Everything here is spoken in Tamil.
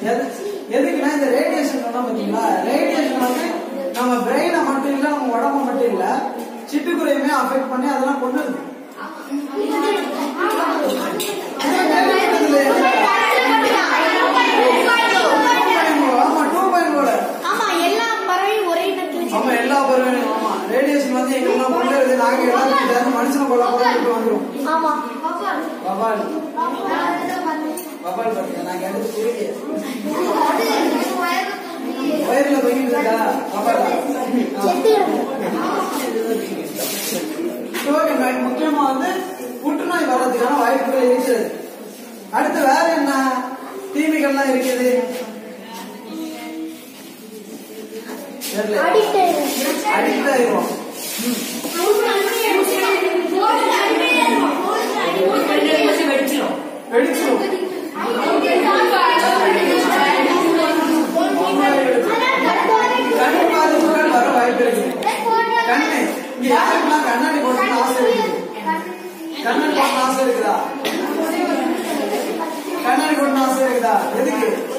எது- எதுக்குன்னா இந்த ரேடியேஷன் சொன்னா பாத்தீங்களா ரேடியேஷன் வந்து நம்ம பிரெயினை மட்டும் இல்ல நம்ம உடம்ப மட்டும் இல்ல சிட்டுக்குருவியுமே அஃபெக்ட் பண்ணி அதெல்லாம் கொண்டு வருது ஆமா டூ பாயிண்ட் போல ஆமா எல்லா பறவையும் ஒரே இடத்துல ஆமா எல்லா பருவம் ஆமா ரேடியேஷன் வந்து எங்கெல்லாம் கொண்டு வருது நாங்க எல்லாரும் சேர்ந்து மனுஷனை கொல்ல போட்டு வந்துரும் ஆமா பபால் பபால் பாத்தீங்க நாங்க எடுத்து புரியல வயர்ல தொங்கிட்டு இருக்கா பபால் ஓகே மேம் முக்கியமா வந்து புற்றுநோய் வர்றதுக்கான வாய்ப்புகள் இருக்கிறது அடுத்து வேற என்ன தீமைகள்லாம் இருக்குது தெரியல. அடிக்ட் ஆயிரும் வெடிச்சிரும் கண் பாதிப்புகள் வர வாய்ப்பு இருக்குது கண்ணு இங்க யாருக்கெல்லாம் கண்ணாடி போடணும்னு ஆசை இருக்குது கண்ணாடி போடணும்னு ஆசை இருக்குதா கண்ணாடி போடணும்னு ஆசை இருக்குதா எதுக்கு